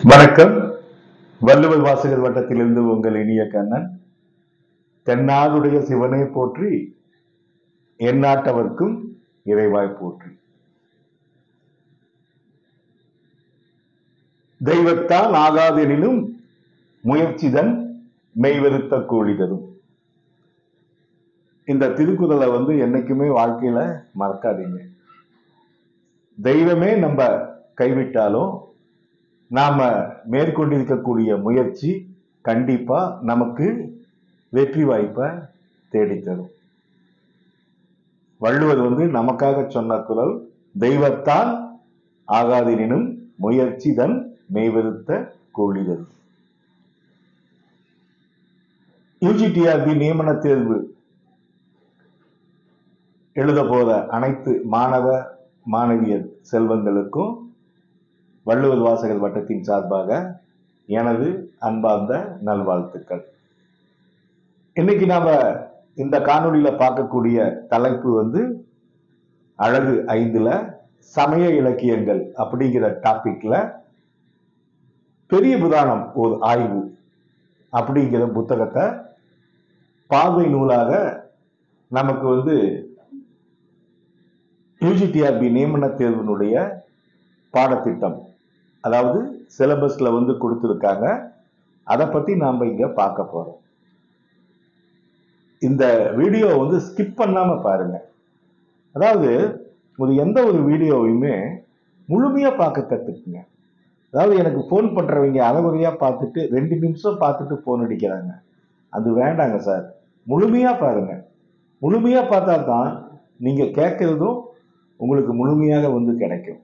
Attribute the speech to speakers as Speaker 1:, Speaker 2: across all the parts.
Speaker 1: வணக்கம் வள்ளுவர் வாசகர் வட்டத்திலிருந்து உங்கள் இனிய கண்ணன் தென்னாடுடைய சிவனை போற்றி எந்நாட்டவர்க்கும் இறைவாய் போற்றி தெய்வத்தால் ஆகாதெனினும் முயற்சிதன் மெய்வருத்த கூலி தரும் இந்த திருக்குறளை வந்து என்னைக்குமே வாழ்க்கையில மறக்காதீங்க தெய்வமே நம்ம கைவிட்டாலும் நாம மேற்கொண்டிருக்கக்கூடிய முயற்சி கண்டிப்பா நமக்கு வெற்றி வாய்ப்பை தேடித்தரும் வள்ளுவர் வந்து நமக்காக சொன்ன குரல் தெய்வத்தால் ஆகாதெனினும் முயற்சி தன் மெய்வருத்த கூலிதல் யூஜிடிஆர்பி நியமன தேர்வு எழுத போற அனைத்து மாணவ மாணவியர் செல்வங்களுக்கும் வள்ளுவர் வாசகர் வட்டத்தின் சார்பாக எனது அன்பார்ந்த நல்வாழ்த்துக்கள் இன்னைக்கு நாம இந்த காணொளியில பார்க்கக்கூடிய தலைப்பு வந்து அழகு ஐந்துல சமய இலக்கியங்கள் அப்படிங்கிற டாபிக்ல பெரிய புராணம் ஒரு ஆய்வு அப்படிங்கிற புத்தகத்தை பார்வை நூலாக நமக்கு வந்து யூஜிடிஆர்பி நியமன தேர்வினுடைய பாடத்திட்டம் அதாவது சிலபஸ்ல வந்து கொடுத்துருக்காங்க அதை பத்தி நாம இங்க பார்க்க போறோம் இந்த வீடியோ வந்து ஸ்கிப் பண்ணாம பாருங்க அதாவது ஒரு எந்த ஒரு வீடியோவையுமே முழுமையா பார்க்க கத்துக்குங்க அதாவது எனக்கு ஃபோன் பண்றவங்க அறகுறையா பார்த்துட்டு ரெண்டு நிமிஷம் பார்த்துட்டு ஃபோன் அடிக்கிறாங்க அது வேண்டாங்க சார் முழுமையா பாருங்க முழுமையா பார்த்தா தான் நீங்க கேட்கறதும் உங்களுக்கு முழுமையாக வந்து கிடைக்கும்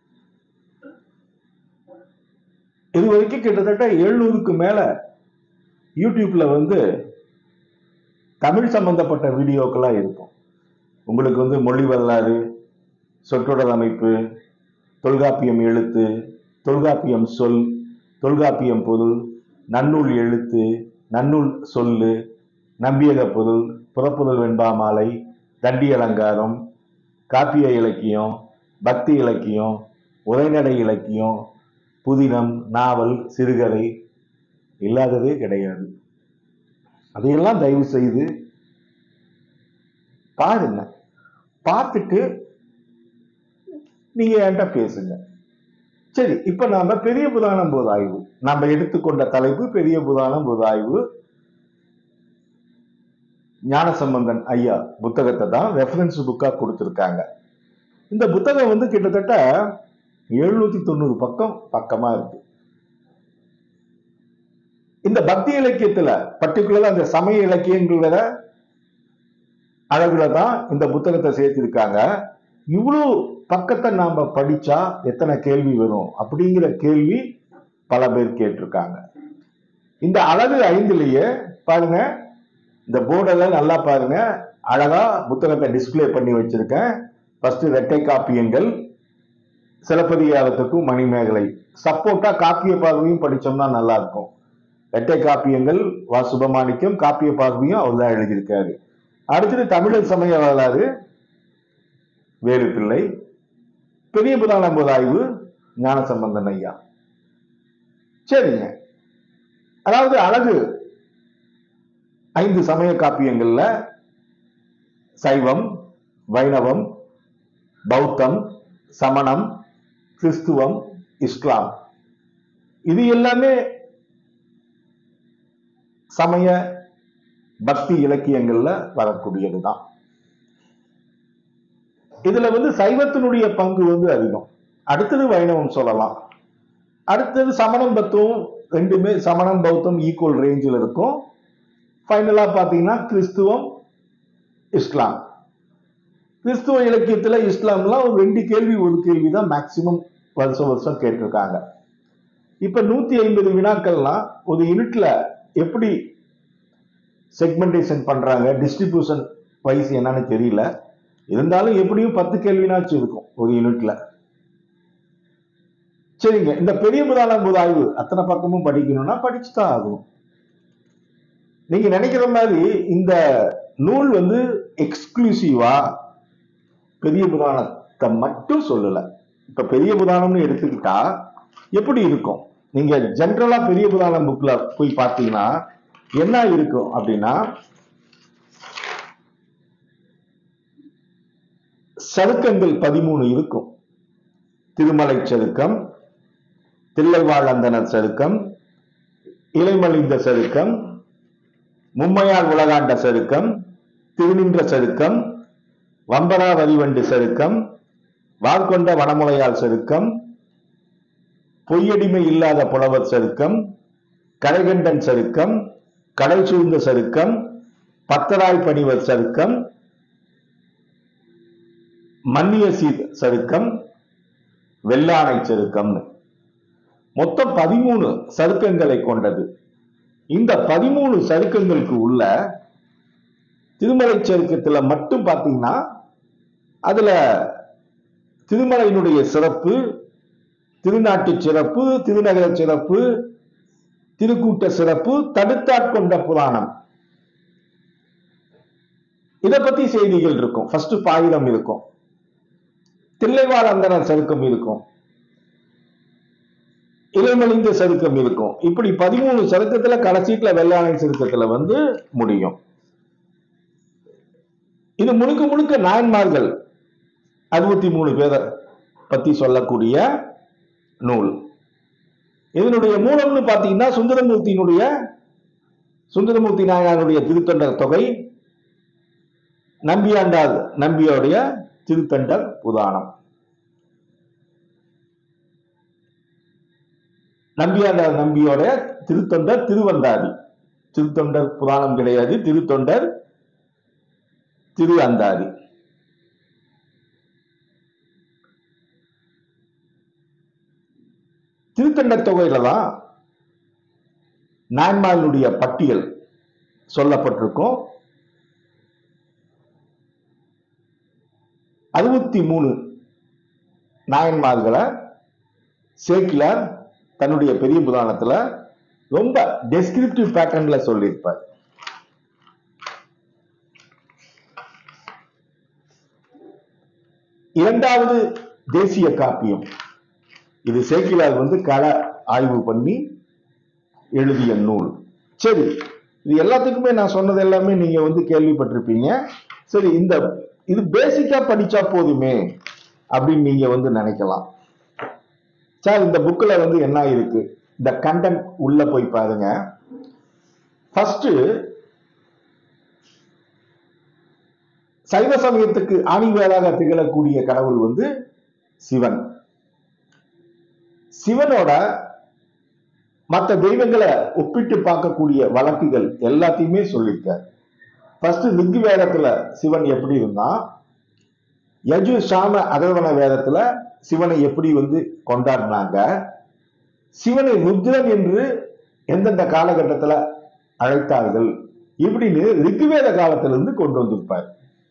Speaker 1: இது வரைக்கும் கிட்டத்தட்ட எழுநூறுக்கு மேல யூடியூப்ல வந்து தமிழ் சம்பந்தப்பட்ட வீடியோக்கெல்லாம் இருக்கும் உங்களுக்கு வந்து மொழி வரலாறு சொற்றொடர் அமைப்பு தொல்காப்பியம் எழுத்து தொல்காப்பியம் சொல் தொல்காப்பியம் பொருள் நன்னூல் எழுத்து நன்னூல் சொல்லு நம்பியக பொருள் புறப்புதல் வெண்பா மாலை தண்டி அலங்காரம் காப்பிய இலக்கியம் பக்தி இலக்கியம் உரைநடை இலக்கியம் புதினம் நாவல் சிறுகதை இல்லாததே கிடையாது அதையெல்லாம் தயவு செய்து பாருங்க பார்த்துட்டு நீங்க என்கிட்ட பேசுங்க சரி இப்ப நாம பெரிய புராணம் போது ஆய்வு நாம எடுத்துக்கொண்ட தலைப்பு பெரிய புராணம் போது ஆய்வு ஞானசம்பந்தன் ஐயா புத்தகத்தை தான் ரெஃபரன்ஸ் புக்கா கொடுத்துருக்காங்க இந்த புத்தகம் வந்து கிட்டத்தட்ட எழுநூத்தி தொண்ணூறு பக்கம் பக்கமா இருக்கு இந்த பக்தி இலக்கியத்துல பர்டிகுலரா அந்த சமய இலக்கியங்கள அளவுல தான் இந்த புத்தகத்தை சேர்த்திருக்காங்க இவ்வளவு பக்கத்தை நாம படிச்சா எத்தனை கேள்வி வரும் அப்படிங்கிற கேள்வி பல பேர் கேட்டிருக்காங்க இந்த அழகு ஐந்துலயே பாருங்க இந்த போர்டெல்லாம் நல்லா பாருங்க அழகா புத்தகத்தை டிஸ்ப்ளே பண்ணி வச்சிருக்கேன் ஃபர்ஸ்ட் ரெட்டை காப்பியங்கள் சிலப்பதிகாரத்துக்கும் மணிமேகலை சப்போர்ட்டா காப்பிய பார்வையும் படிச்சோம்னா நல்லா இருக்கும் ரெட்டை காப்பியங்கள் வா சுபமாணிக்கம் காப்பிய பார்வையும் அவர் தான் எழுதியிருக்காரு அடுத்தது தமிழர் சமய வரலாறு வேறு பிள்ளை பெரிய புராணம் ஆய்வு ஞானசம்பந்தன் ஐயா சரிங்க அதாவது அழகு ஐந்து சமய காப்பியங்கள்ல சைவம் வைணவம் பௌத்தம் சமணம் கிறிஸ்துவம் இஸ்லாம் இது எல்லாமே சமய பக்தி இலக்கியங்கள்ல வரக்கூடியதுதான் இதுல வந்து சைவத்தினுடைய பங்கு வந்து அதிகம் அடுத்தது வைணவம் சொல்லலாம் அடுத்தது சமணம் பத்துவம் ரெண்டுமே சமணம் பௌத்தம் ஈக்குவல் ரேஞ்சில் இருக்கும் ஃபைனலா பாத்தீங்கன்னா கிறிஸ்துவம் இஸ்லாம் கிறிஸ்துவ இலக்கியத்துல இஸ்லாம்லாம் ஒரு ரெண்டு கேள்வி ஒரு கேள்வி தான் மேக்சிமம் வருஷம் வருஷம் கேட்டிருக்காங்க இப்ப நூத்தி ஐம்பது வினாக்கள்லாம் ஒரு யூனிட்ல எப்படி செக்மெண்டேஷன் பண்றாங்க டிஸ்ட்ரிபியூஷன் வைஸ் என்னன்னு தெரியல இருந்தாலும் எப்படியும் பத்து கேள்வினாச்சும் இருக்கும் ஒரு யூனிட்ல சரிங்க இந்த பெரிய புராணம் போது ஆய்வு அத்தனை பக்கமும் படிக்கணும்னா படிச்சுதான் ஆகணும் நீங்க நினைக்கிற மாதிரி இந்த நூல் வந்து எக்ஸ்க்ளூசிவா பெரிய புராணத்தை மட்டும் சொல்லல இப்ப பெரிய புராணம்னு எடுத்துக்கிட்டா எப்படி இருக்கும் நீங்க ஜென்ரலா பெரிய புராணம் புக்ல போய் பார்த்தீங்கன்னா என்ன இருக்கும் அப்படின்னா சருக்கங்கள் பதிமூணு இருக்கும் திருமலை சருக்கம் தில்லைவாழந்தனர் சருக்கம் இலைமலிந்த சருக்கம் மும்மையார் உலகாண்ட சருக்கம் திருநின்ற சருக்கம் வம்பரா வரிவண்டு சருக்கம் வார்கொண்ட வனமுலையால் சருக்கம் பொய்யடிமை இல்லாத புலவர் சருக்கம் கடைகண்டன் சருக்கம் கடல் சூழ்ந்த சருக்கம் பத்தராய் பணிவர் சருக்கம் மன்னிய சீர் சருக்கம் வெள்ளானை சருக்கம்னு மொத்தம் பதிமூணு சருக்கங்களை கொண்டது இந்த பதிமூணு சருக்கங்களுக்கு உள்ள திருமலை சருக்கத்துல மட்டும் பார்த்தீங்கன்னா அதுல திருமலையினுடைய சிறப்பு திருநாட்டு சிறப்பு திருநகர சிறப்பு திருக்கூட்ட சிறப்பு தடுத்தாட்கொண்ட புராணம் இத பத்தி செய்திகள் இருக்கும் ஃபர்ஸ்ட் பாயிரம் இருக்கும் தில்லைவாழ் அந்தனர் சருக்கம் இருக்கும் இலைமலிந்த சருக்கம் இருக்கும் இப்படி பதிமூணு சருக்கத்துல கடைசீட்டுல வெள்ளாணை சருக்கத்துல வந்து முடியும் இது முழுக்க முழுக்க நாயன்மார்கள் அறுபத்தி மூணு பேரை பத்தி சொல்லக்கூடிய நூல் இதனுடைய மூலம்னு பாத்தீங்கன்னா சுந்தரமூர்த்தியினுடைய சுந்தரமூர்த்தி நாயனாருடைய திருத்தொண்டர் தொகை நம்பியாண்டார் நம்பியோடைய திருத்தண்டர் புராணம் நம்பியாண்டார் நம்பியோட திருத்தொண்டர் திருவந்தாதி திருத்தொண்டர் புராணம் கிடையாது திருத்தொண்டர் திரு அந்தாதி திருத்தண்டத் தொகையில தான் நான்மார்களுடைய பட்டியல் சொல்லப்பட்டிருக்கும் அறுபத்தி மூணு நாயன்மார்களை சேக்கிலார் தன்னுடைய பெரிய புராணத்துல ரொம்ப டெஸ்கிரிப்டிவ் பேட்டர்ன்ல சொல்லியிருப்பார் இரண்டாவது தேசிய காப்பியம் இது சேக்கிலார் வந்து கள ஆய்வு பண்ணி எழுதிய நூல் சரி இது எல்லாத்துக்குமே நான் சொன்னது எல்லாமே நீங்க வந்து கேள்விப்பட்டிருப்பீங்க சரி இந்த இது பேசிக்கா படிச்சா போதுமே அப்படின்னு நீங்க வந்து நினைக்கலாம் சார் இந்த புக்ல வந்து என்ன இருக்கு இந்த கண்டென்ட் உள்ள போய் பாருங்க ஃபர்ஸ்ட் சைவ சமயத்துக்கு ஆணிவேராக திகழக்கூடிய கடவுள் வந்து சிவன் சிவனோட மற்ற தெய்வங்களை ஒப்பிட்டு பார்க்கக்கூடிய வழக்குகள் எல்லாத்தையுமே சொல்லியிருக்கார் ஃபர்ஸ்ட் ரிக்கு வேதத்துல சிவன் எப்படி இருந்தா யஜு சாம அதர்வன வேதத்துல சிவனை எப்படி வந்து கொண்டாடினாங்க சிவனை ருத்ரன் என்று எந்தெந்த காலகட்டத்துல அழைத்தார்கள் இப்படின்னு ரிக்குவேத காலத்திலிருந்து கொண்டு வந்திருப்பார்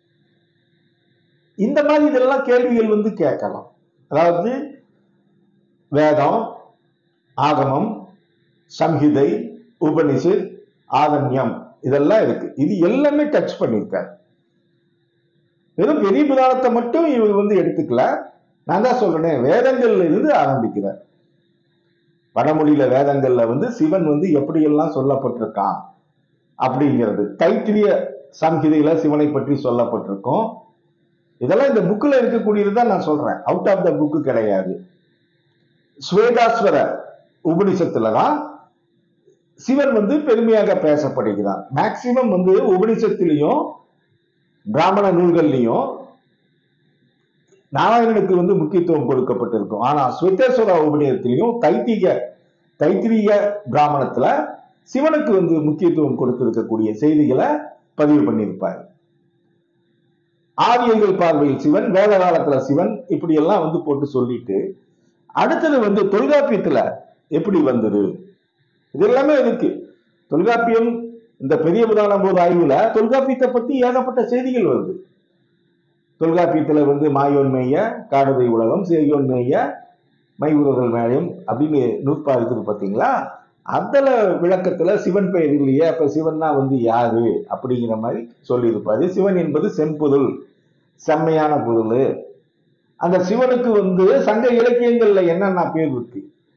Speaker 1: இந்த மாதிரி இதெல்லாம் கேள்விகள் வந்து கேட்கலாம் அதாவது வேதம் ஆகமம் சம்ஹிதை உபனிஷத் ஆதன்யம் இதெல்லாம் இருக்கு இது எல்லாமே டச் பண்ணியிருக்காரு வெறும் பெரிய புராணத்தை மட்டும் இவர் வந்து எடுத்துக்கல நான் தான் சொல்றேன் வேதங்கள்ல இருந்து ஆரம்பிக்கிறார் வடமொழியில வேதங்கள்ல வந்து சிவன் வந்து எப்படியெல்லாம் சொல்லப்பட்டிருக்கான் அப்படிங்கிறது தைத்திரிய சம்ஹிதையில சிவனை பற்றி சொல்லப்பட்டிருக்கும் இதெல்லாம் இந்த புக்கில் இருக்கக்கூடியது தான் நான் சொல்றேன் அவுட் ஆஃப் த புக்கு கிடையாது ஸ்வேதாஸ்வர உபனிஷத்துல தான் சிவன் வந்து பெருமையாக பேசப்படுகிறார் மேக்சிமம் வந்து உபனிஷத்திலையும் பிராமண நூல்கள்லையும் நாராயணனுக்கு வந்து முக்கியத்துவம் கொடுக்கப்பட்டிருக்கும் ஆனா ஸ்வேதேஸ்வர உபநிஷத்திலையும் தைத்திக தைத்திரிய பிராமணத்துல சிவனுக்கு வந்து முக்கியத்துவம் கொடுத்திருக்கக்கூடிய செய்திகளை பதிவு பண்ணியிருப்பார் ஆரியர்கள் பார்வையில் சிவன் வேத காலத்துல சிவன் இப்படி எல்லாம் வந்து போட்டு சொல்லிட்டு அடுத்தது வந்து தொல்காப்பியத்துல எப்படி வந்தது இது எல்லாமே இருக்கு தொல்காப்பியம் இந்த பெரிய புராணம் போது ஆய்வுல தொல்காப்பியத்தை பத்தி ஏகப்பட்ட செய்திகள் வருது தொல்காப்பியத்துல வந்து மாயோன் மேய காடுதை உலகம் சேயோன் மேய மைவுரர்கள் மேயம் அப்படின்னு நூற்பா இருக்குது பாத்தீங்களா அதுல விளக்கத்துல சிவன் பெயர் இல்லையே அப்ப சிவன்னா வந்து யாரு அப்படிங்கிற மாதிரி சொல்லியிருப்பாரு சிவன் என்பது செம்பொருள் செம்மையான பொருள் அந்த சிவனுக்கு வந்து சங்க இலக்கியங்கள்ல என்னென்ன பேர் இருக்கு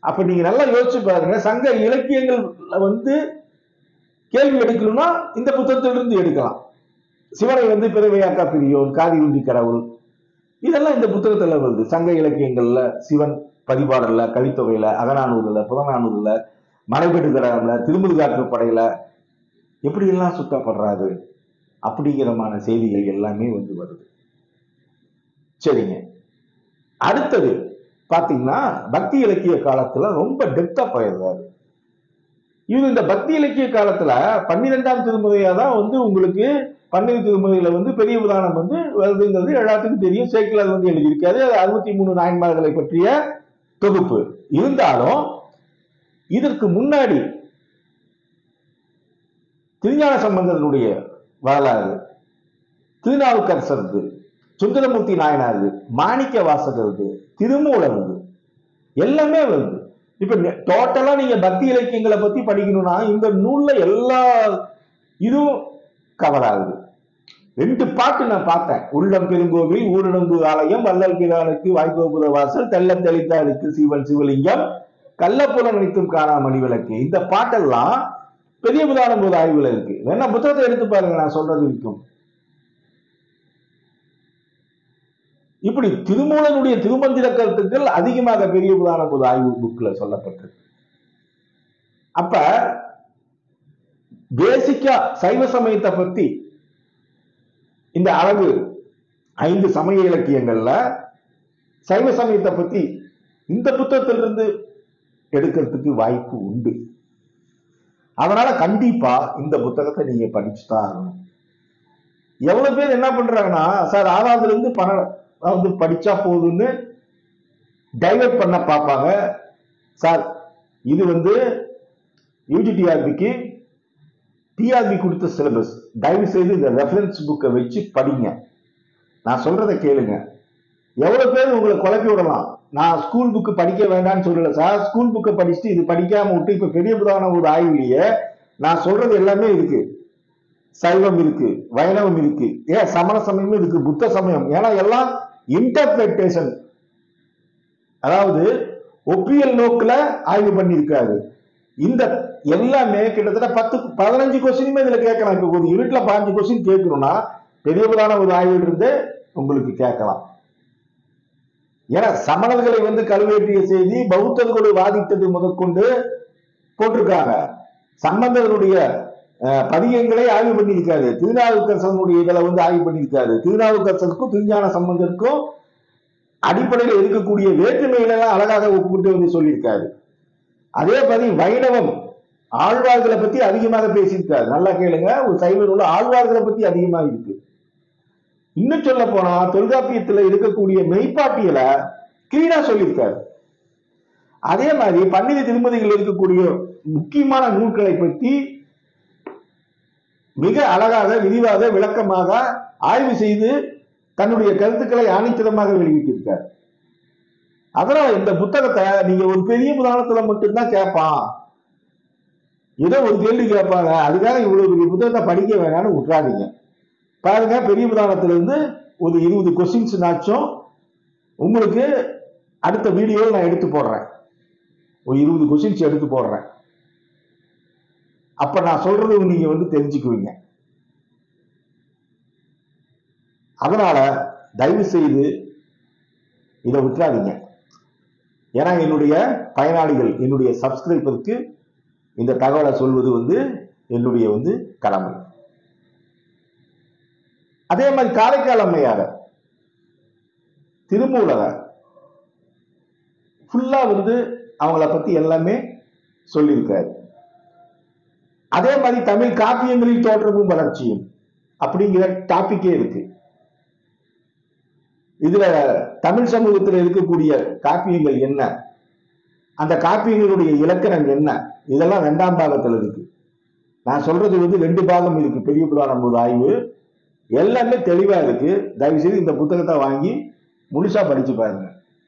Speaker 1: அப்ப நீங்க நல்லா யோசிச்சு பாருங்க சங்க இலக்கியங்கள் வந்து கேள்வி எடுக்கணும்னா இந்த புத்தகத்திலிருந்து எடுக்கலாம் சிவனை வந்து பிறவையாக்கா பிரியோன் காதி உண்டி கடவுள் இதெல்லாம் இந்த புத்தகத்துல வருது சங்க இலக்கியங்கள்ல சிவன் பதிபாடல்ல கவித்தொகையில அகநானூறுல புறநானூறுல மலைபெட்டு கடவுள திருமுது காற்று படையில எப்படி எல்லாம் சுத்தப்படுறாரு அப்படிங்கிறமான செய்திகள் எல்லாமே வந்து வருது சரிங்க அடுத்தது பாத்தீங்கன்னா பக்தி இலக்கிய காலத்துல ரொம்ப டெப்தா போயிடுறாரு இவர் இந்த பக்தி இலக்கிய காலத்துல பன்னிரெண்டாம் திருமுறையா தான் வந்து உங்களுக்கு பன்னிரு திருமுறையில வந்து பெரிய புராணம் வந்து வருதுங்கிறது எல்லாத்துக்கும் தெரியும் சேக்கிலார் வந்து எழுதியிருக்காரு அது அறுபத்தி மூணு நாயன்மார்களை பற்றிய தொகுப்பு இருந்தாலும் இதற்கு முன்னாடி திருஞான சம்பந்தனுடைய வரலாறு திருநாவுக்கரசருக்கு சுந்தரமூர்த்தி நாயனாருக்கு மாணிக்க வாசகருக்கு திருமூலருக்கு எல்லாமே வருது இப்ப டோட்டலா நீங்க பக்தி இலக்கியங்களை பத்தி படிக்கணும்னா இந்த நூல்ல எல்லா இதுவும் கவர் ஆகுது ரெண்டு பாட்டு நான் பார்த்தேன் உள்ளம் பெருங்கோவில் ஊரடங்கு ஆலயம் வள்ளல் பிரானுக்கு வாய்க்கோபுர வாசல் தெல்ல தெளித்தாருக்கு சிவன் சிவலிங்கம் கள்ளப்புலம் அனைத்தும் காணா மணி விளக்கு இந்த பாட்டெல்லாம் பெரிய புராணம் போது ஆய்வுல இருக்கு வேணா புத்தகத்தை எடுத்து பாருங்க நான் சொல்றது இருக்கும் இப்படி திருமூலனுடைய திருமந்திர கருத்துக்கள் அதிகமாக பெரிய புராண போது ஆய்வு புக்ல சொல்லப்பட்டிருக்கு அப்ப பேசிக்கா சைவ சமயத்தை பத்தி இந்த அளவு ஐந்து சமய இலக்கியங்கள்ல சைவ சமயத்தை பத்தி இந்த புத்தகத்திலிருந்து எடுக்கிறதுக்கு வாய்ப்பு உண்டு அதனால கண்டிப்பா இந்த புத்தகத்தை நீங்க படிச்சுதான் ஆகணும் எவ்வளவு பேர் என்ன பண்றாங்கன்னா சார் ஆறாவதுல இருந்து பன்னெண்டு வந்து படிச்சா போதும்னு டைவர்ட் பண்ண பார்ப்பாங்க சார் இது வந்து யூஜிடிஆர்பிக்கு டிஆர்பி கொடுத்த சிலபஸ் தயவு செய்து இந்த ரெஃபரன்ஸ் புக்கை வச்சு படிங்க நான் சொல்றதை கேளுங்க எவ்வளவு பேர் உங்களை குழப்பி விடலாம் நான் ஸ்கூல் புக்கு படிக்க வேண்டாம்னு சொல்லல சார் ஸ்கூல் புக்கை படிச்சுட்டு இது படிக்காம விட்டு இப்ப பெரிய புராண ஒரு ஆய்வுலயே நான் சொல்றது எல்லாமே இருக்கு சைவம் இருக்கு வைணவம் இருக்கு ஏன் சமண சமயமும் இருக்கு புத்த சமயம் ஏன்னா எல்லாம் இன்டர்பிரேஷன் அதாவது ஒப்பியல் நோக்குல ஆய்வு பண்ணியிருக்காரு இந்த எல்லாமே கிட்டத்தட்ட பத்து பதினஞ்சு கொஸ்டினுமே இதுல கேட்கலாம் இப்ப ஒரு யூனிட்ல பாஞ்சு கொஸ்டின் கேட்கணும்னா பெரிய புராண ஒரு ஆய்வில் இருந்து உங்களுக்கு கேட்கலாம் ஏன்னா சமணர்களை வந்து கல்வெட்டிய செய்தி பௌத்தர்களோடு வாதித்தது முதற்கொண்டு போட்டிருக்காங்க சம்பந்தருடைய அஹ், பதிகங்களை ஆய்வு பண்ணியிருக்காரு திருநாவுக்கரசனுடைய இதில் வந்து ஆய்வு பண்ணியிருக்காரு திருநாவுக்கரசருக்கும் திருஞான சம்பந்தருக்கும் அடிப்படையில் இருக்கக்கூடிய வேற்றுமைகளை எல்லாம் அழகாக ஒப்புக்கிட்டு வந்து சொல்லியிருக்காரு அதே மாதிரி வைணவம் ஆழ்வார்களை பத்தி அதிகமாக பேசியிருக்காரு நல்லா கேளுங்க ஒரு சைவ நூல் ஆழ்வார்களை பத்தி அதிகமாக இருக்கு இன்னும் சொல்ல போனா தொல்காப்பியத்துல இருக்கக்கூடிய மெய்ப்பாட்டியலை கிளீனா சொல்லியிருக்காரு அதே மாதிரி பன்னிரு திருமதிகள் இருக்கக்கூடிய முக்கியமான நூல்களை பற்றி மிக அழகாக விரிவாக விளக்கமாக ஆய்வு செய்து தன்னுடைய கருத்துக்களை ஆணித்தரமாக வெளியிட்டிருக்கார் அதனால இந்த புத்தகத்தை நீங்க ஒரு பெரிய புராணத்துல மட்டும்தான் கேட்பான் ஏதோ ஒரு கேள்வி கேட்பாங்க அதுக்காக இவ்வளவு பெரிய புத்தகத்தை படிக்க வேணாம்னு விட்டுறாதீங்க பாருங்க பெரிய புராணத்துல இருந்து ஒரு இருபது கொஸ்டின்ஸ் நாச்சும் உங்களுக்கு அடுத்த வீடியோவில் நான் எடுத்து போடுறேன் ஒரு இருபது கொஸ்டின்ஸ் எடுத்து போடுறேன் அப்ப நான் சொல்றது நீங்க வந்து தெரிஞ்சுக்குவீங்க அதனால தயவு செய்து இதை விட்டுறாதீங்க ஏன்னா என்னுடைய பயனாளிகள் என்னுடைய சப்ஸ்கிரைபருக்கு இந்த தகவலை சொல்வது வந்து என்னுடைய வந்து கடமை அதே மாதிரி காரைக்கால் அம்மையார திருமூலரை ஃபுல்லா வந்து அவங்கள பத்தி எல்லாமே சொல்லியிருக்காரு அதே மாதிரி தமிழ் காப்பியங்களில் தோற்றமும் வளர்ச்சியும் அப்படிங்கிற டாபிக்கே இருக்கு இதுல தமிழ் சமூகத்தில் இருக்கக்கூடிய காப்பியங்கள் என்ன அந்த காப்பியங்களுடைய இலக்கணம் என்ன இதெல்லாம் ரெண்டாம் பாகத்துல இருக்கு நான் சொல்றது வந்து ரெண்டு பாகம் இருக்கு பெரிய புராணம் ஒரு ஆய்வு எல்லாமே தெளிவா இருக்கு தயவு செய்து இந்த புத்தகத்தை வாங்கி முழுசா படிச்சு பாருங்க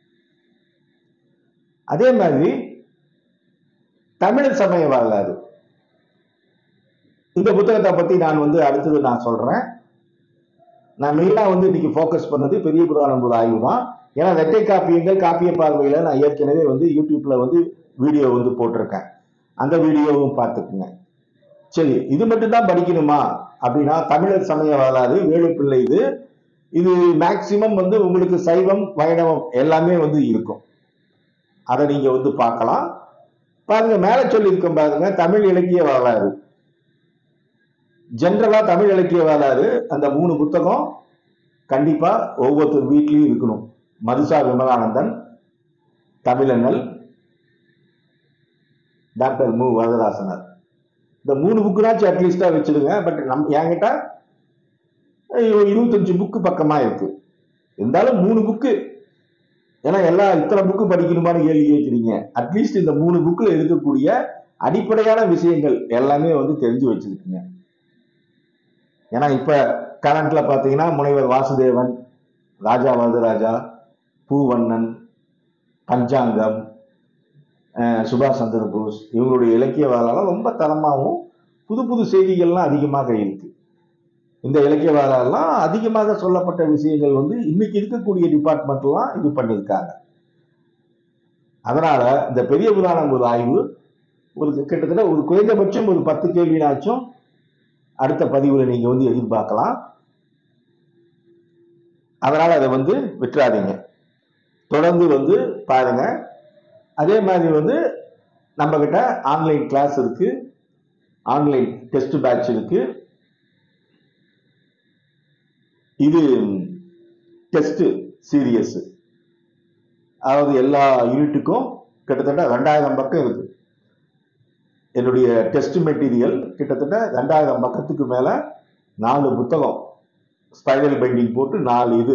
Speaker 1: அதே மாதிரி தமிழ் சமய வரலாறு இந்த புத்தகத்தை பத்தி நான் வந்து அடுத்தது நான் சொல்றேன் நான் மெயினாக வந்து இன்னைக்கு ஃபோக்கஸ் பண்ணது பெரிய புராணம் ஒரு ஆய்வு தான் ஏன்னா ரெட்டை காப்பியங்கள் காப்பிய பார்வையில் நான் ஏற்கனவே வந்து யூடியூப்ல வந்து வீடியோ வந்து போட்டிருக்கேன் அந்த வீடியோவும் பார்த்துக்குங்க சரி இது மட்டும் தான் படிக்கணுமா அப்படின்னா தமிழர் சமய வரலாறு வேலுப்பிள்ளை இது இது மேக்சிமம் வந்து உங்களுக்கு சைவம் வைணவம் எல்லாமே வந்து இருக்கும் அதை நீங்க வந்து பார்க்கலாம் பாருங்க மேல சொல்லியிருக்கோம் பாருங்க தமிழ் இலக்கிய வரலாறு ஜென்ரலா தமிழ் இலக்கிய வரலாறு அந்த மூணு புத்தகம் கண்டிப்பா ஒவ்வொருத்தர் வீட்லயும் இருக்கணும் மதுசா விமலானந்தன் தமிழண்ணல் டாக்டர் மு வரதராசனர் இந்த மூணு புக்குனாச்சும் அட்லீஸ்டா வச்சிடுங்க பட் நம் என்கிட்ட ஐயோ, இருபத்தஞ்சு புக்கு பக்கமா இருக்கு இருந்தாலும் மூணு புக்கு ஏன்னா எல்லா இத்தனை புக்கு படிக்கணுமான்னு கேள்வி கேட்குறீங்க அட்லீஸ்ட் இந்த மூணு புக்கில் இருக்கக்கூடிய அடிப்படையான விஷயங்கள் எல்லாமே வந்து தெரிஞ்சு வச்சிருக்குங்க ஏன்னா இப்ப கரண்ட்ல பாத்தீங்கன்னா முனைவர் வாசுதேவன் ராஜா வரதராஜா பூவண்ணன் பஞ்சாங்கம் அஹ் சுபாஷ் சந்திர போஸ் இவங்களுடைய இலக்கிய வரலாறுலாம் ரொம்ப தரமாகவும் புது புது செய்திகள்லாம் அதிகமாக இருக்கு இந்த இலக்கிய வரலாறுலாம் அதிகமாக சொல்லப்பட்ட விஷயங்கள் வந்து இன்னைக்கு இருக்கக்கூடிய டிபார்ட்மெண்ட்லாம் இது பண்ணியிருக்காங்க அதனால இந்த பெரிய புராணம் ஒரு ஆய்வு ஒரு கிட்டத்தட்ட ஒரு குறைந்தபட்சம் ஒரு பத்து கேள்வினாச்சும் அடுத்த பதிவுல நீங்க வந்து எதிர்பார்க்கலாம் அதனால அதை வந்து விட்டுறாதீங்க தொடர்ந்து வந்து பாருங்க அதே மாதிரி வந்து நம்ம கிட்ட ஆன்லைன் கிளாஸ் இருக்கு ஆன்லைன் டெஸ்ட் பேட்ச் இருக்கு இது டெஸ்ட் சீரியஸ் அதாவது எல்லா யூனிட்டுக்கும் கிட்டத்தட்ட ரெண்டாயிரம் பக்கம் இருக்கு என்னுடைய டெஸ்ட் மெட்டீரியல் கிட்டத்தட்ட ரெண்டாயிரம் பக்கத்துக்கு மேல நாலு புத்தகம் ஸ்பைரல் பைண்டிங் போட்டு நாலு இது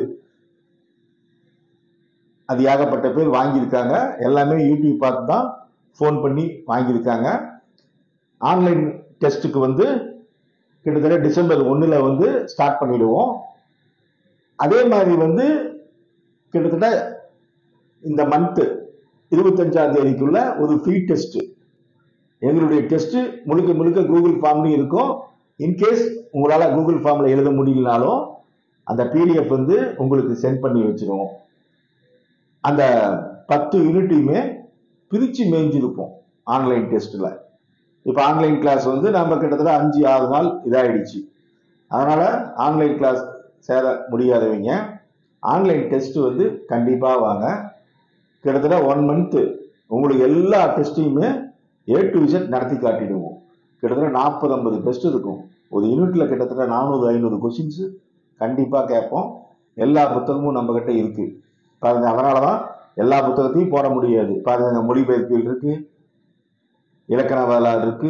Speaker 1: அது ஏகப்பட்ட பேர் வாங்கியிருக்காங்க எல்லாமே யூடியூப் பார்த்து தான் ஃபோன் பண்ணி வாங்கியிருக்காங்க ஆன்லைன் டெஸ்ட்டுக்கு வந்து கிட்டத்தட்ட டிசம்பர் ஒன்றில் வந்து ஸ்டார்ட் பண்ணிடுவோம் அதே மாதிரி வந்து கிட்டத்தட்ட இந்த மந்த்து இருபத்தஞ்சாம் தேதிக்குள்ள ஒரு ஃப்ரீ டெஸ்ட் எங்களுடைய டெஸ்ட் முழுக்க முழுக்க கூகுள் ஃபார்ம்லையும் இருக்கும் இன்கேஸ் உங்களால் கூகுள் ஃபார்மில் எழுத முடியலனாலும் அந்த பிடிஎஃப் வந்து உங்களுக்கு சென்ட் பண்ணி வச்சிருவோம் அந்த பத்து யூனிட்டையுமே பிரித்து மேய்ஞ்சிருப்போம் ஆன்லைன் டெஸ்ட்டில் இப்போ ஆன்லைன் கிளாஸ் வந்து நம்ம கிட்டத்தட்ட அஞ்சு ஆறு நாள் இதாயிடுச்சு அதனால் ஆன்லைன் கிளாஸ் சேர முடியாதவங்க ஆன்லைன் டெஸ்ட் வந்து கண்டிப்பாக வாங்க கிட்டத்தட்ட ஒன் மந்த்து உங்களுக்கு எல்லா டெஸ்ட்டையுமே ஏ டு விசட் நடத்தி காட்டிடுவோம் கிட்டத்தட்ட நாற்பது ஐம்பது டெஸ்ட் இருக்கும் ஒரு யூனிட்ல கிட்டத்தட்ட நானூறு ஐநூறு கொஷின்ஸ் கண்டிப்பாக கேட்போம் எல்லா புத்தகமும் நம்ம கிட்ட இருக்கு பாருங்க அதனால தான் எல்லா புத்தகத்தையும் போட முடியாது பாருங்க மொழிபெயர்ப்பில் இருக்கு இலக்கண வரலாறு இருக்கு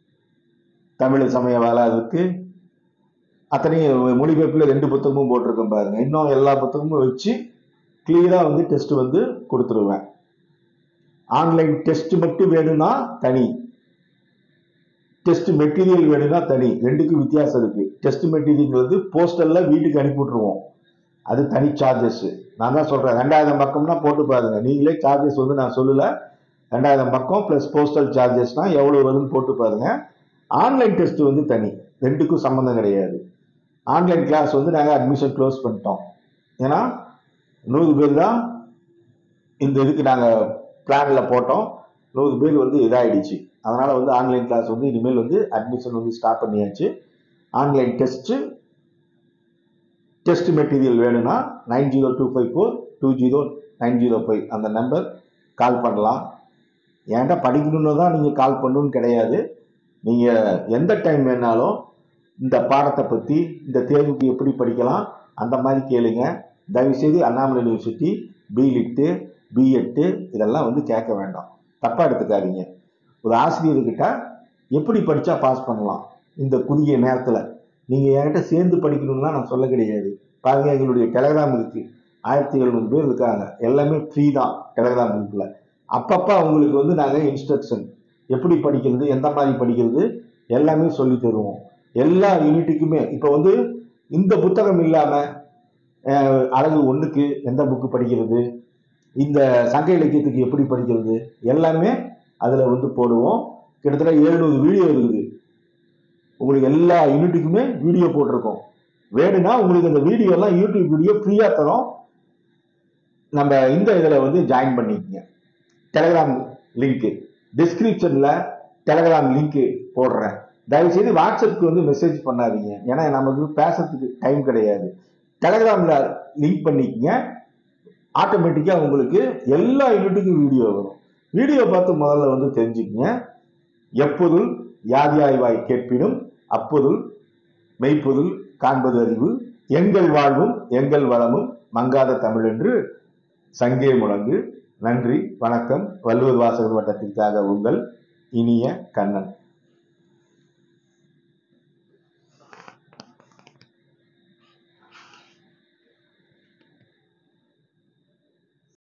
Speaker 1: தமிழ் சமய வரலாறு இருக்கு அத்தனையும் மொழிபெயர்ப்பில் ரெண்டு புத்தகமும் போட்டிருக்கேன் பாருங்க இன்னும் எல்லா புத்தகமும் வச்சு கிளியரா வந்து டெஸ்ட் வந்து கொடுத்துருவேன் ஆன்லைன் டெஸ்ட் மட்டும் வேணும்னா தனி டெஸ்ட் மெட்டீரியல் வேணும்னா தனி ரெண்டுக்கும் வித்தியாசம் இருக்கு டெஸ்ட் மெட்டீரியல் வந்து போஸ்டல்ல வீட்டுக்கு அனுப்பி விட்டுருவோம் அது தனி சார்ஜஸ் நான் தான் சொல்றேன் ரெண்டாயிரம் பக்கம்னா போட்டு பாருங்க நீங்களே சார்ஜஸ் வந்து நான் சொல்லல ரெண்டாயிரம் பக்கம் பிளஸ் போஸ்டல் சார்ஜஸ்னா எவ்வளவு வரும்னு போட்டு பாருங்க ஆன்லைன் டெஸ்ட் வந்து தனி ரெண்டுக்கும் சம்மந்தம் கிடையாது ஆன்லைன் கிளாஸ் வந்து நாங்கள் அட்மிஷன் க்ளோஸ் பண்ணிட்டோம் ஏன்னா நூறு பேர் தான் இந்த இதுக்கு நாங்கள் பிளானில் போட்டோம் நூறு பேர் வந்து இதாயிடுச்சு அதனால் வந்து ஆன்லைன் கிளாஸ் வந்து இனிமேல் வந்து அட்மிஷன் வந்து ஸ்டார்ட் பண்ணியாச்சு ஆன்லைன் டெஸ்ட்டு டெஸ்ட் மெட்டீரியல் வேணும்னா nine zero two five four two zero nine zero five அந்த நம்பர் கால் பண்ணலாம் ஏன்டா படிக்கணும்னு தான் நீங்கள் கால் பண்ணணும்னு கிடையாது நீங்கள் எந்த டைம் வேணாலும் இந்த பாடத்தை பற்றி இந்த தேர்வுக்கு எப்படி படிக்கலாம் அந்த மாதிரி கேளுங்க தயவுசெய்து அண்ணாமலை யூனிவர்சிட்டி பிலிட்டு பிஎட்டு இதெல்லாம் வந்து கேட்க வேண்டாம் தப்பாக எடுத்துக்காதீங்க ஒரு ஆசிரியர்கிட்ட எப்படி படித்தா பாஸ் பண்ணலாம் இந்த குறுகிய நேரத்தில் நீங்கள் என்கிட்ட சேர்ந்து படிக்கணும்லாம் நான் சொல்ல கிடையாது பாருங்க எங்களுடைய டெலகிராம் இருக்கு ஆயிரத்தி எழுநூறு பேர் இருக்காங்க எல்லாமே ஃப்ரீ தான் டெலகிராம் குரூப்பில் அப்பப்போ அவங்களுக்கு வந்து நாங்கள் இன்ஸ்ட்ரக்ஷன் எப்படி படிக்கிறது எந்த மாதிரி படிக்கிறது எல்லாமே சொல்லி தருவோம் எல்லா யூனிட்டுக்குமே இப்போ வந்து இந்த புத்தகம் இல்லாமல் அழகு ஒன்றுக்கு எந்த புக்கு படிக்கிறது இந்த சங்க இலக்கியத்துக்கு எப்படி படிக்கிறது எல்லாமே அதில் வந்து போடுவோம் கிட்டத்தட்ட எழுநூறு வீடியோ இருக்குது உங்களுக்கு எல்லா யூனிட்டுக்குமே வீடியோ போட்டிருக்கோம் வேணும்னா உங்களுக்கு இந்த வீடியோ எல்லாம் யூடியூப் வீடியோ ஃப்ரீயா தரோம் நம்ம இந்த இதுல வந்து ஜாயின் பண்ணிக்கங்க டெலகிராம் லிங்க் டிஸ்கிரிப்ஷன்ல டெலகிராம் லிங்க் போடுறேன் தயவு செய்து வாட்ஸ்அப்புக்கு வந்து மெசேஜ் பண்ணாதீங்க ஏன்னா நமக்கு பேசுறதுக்கு டைம் கிடையாது டெலகிராம்ல லிங்க் பண்ணிக்கங்க ஆட்டோமேட்டிக்கா உங்களுக்கு எல்லா யூனிட்டுக்கும் வீடியோ வரும் வீடியோ பார்த்து முதல்ல வந்து தெரிஞ்சுக்கங்க எப்பொருள் யாதியாய்வாய் கேட்பினும் அப்பொருள் மெய்ப்பொருள் காண்பது அறிவு எங்கள் வாழ்வும் எங்கள் வளமும் மங்காத தமிழ் என்று சங்கே முழங்கு நன்றி வணக்கம் வள்ளுவர் வாசகர் வட்டத்திற்காக உங்கள் இனிய கண்ணன்